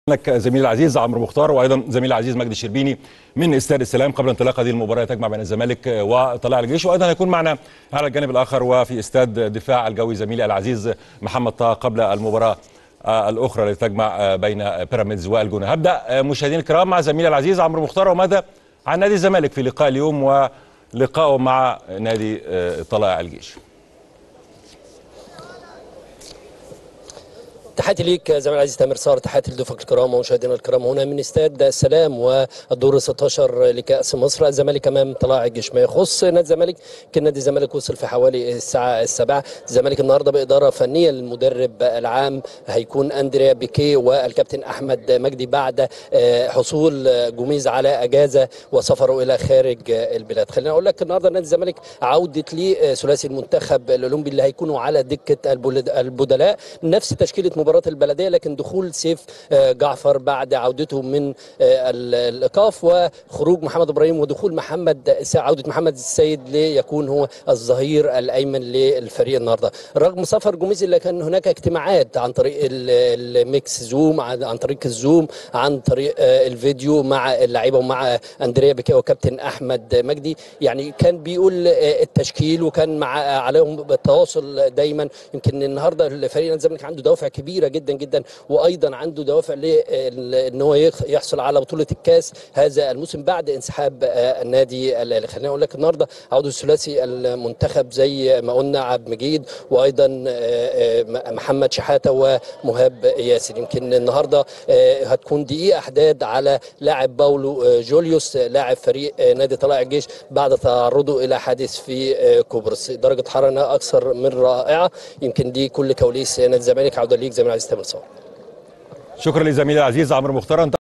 لك زميلي العزيز عمرو مختار وايضا زميلي العزيز مجدي الشربيني من استاد السلام قبل انطلاق هذه المباراه تجمع بين الزمالك وطلائع الجيش وايضا هيكون معنا على الجانب الاخر وفي استاد الدفاع الجوي زميلي العزيز محمد طه قبل المباراه الاخرى التي تجمع بين بيراميدز والجونه هبدا مشاهدينا الكرام مع زميلي العزيز عمرو مختار وماذا عن نادي الزمالك في لقاء اليوم ولقائه مع نادي طلائع الجيش تحياتي ليك زميل العزيز تامر صار تحياتي لضيوفك الكرام ومشاهدينا الكرام هنا من استاد السلام والدور 16 لكاس مصر الزمالك امام طلائع الجيش ما يخص نادي الزمالك كان نادي الزمالك وصل في حوالي الساعه السابعه الزمالك النهارده باداره فنيه للمدرب العام هيكون اندريا بيكي والكابتن احمد مجدي بعد حصول جوميز على اجازه وسفره الى خارج البلاد خلينا اقول لك النهارده نادي الزمالك عوده لثلاثي المنتخب الاولمبي اللي هيكونوا على دكه البدلاء نفس تشكيله مباراه البلديه لكن دخول سيف جعفر بعد عودته من الايقاف وخروج محمد ابراهيم ودخول محمد عوده محمد السيد ليكون هو الظهير الايمن للفريق النهارده رغم سفر جوميز اللي كان هناك اجتماعات عن طريق الميكس زوم عن طريق الزوم عن طريق الفيديو مع اللعيبه ومع اندريا بيكا وكابتن احمد مجدي يعني كان بيقول التشكيل وكان مع عليهم التواصل دايما يمكن النهارده فريق الزمالك عنده دوافع كبيره جدا جدا وايضا عنده دوافع ان هو يحصل على بطوله الكاس هذا الموسم بعد انسحاب النادي الاهلي خلينا اقول لك النهارده عوده الثلاثي المنتخب زي ما قلنا عبد مجيد وايضا محمد شحاته ومهاب ياسر يمكن النهارده هتكون دقيقه احداد على لاعب باولو جوليوس لاعب فريق نادي طلائع الجيش بعد تعرضه الى حادث في كوبرس درجه حراره اكثر من رائعه يمكن دي كل كواليس نادي الزمالك عوده ليك زي ما عايز تعمل صور شكرا لزميلي العزيز عمرو مختار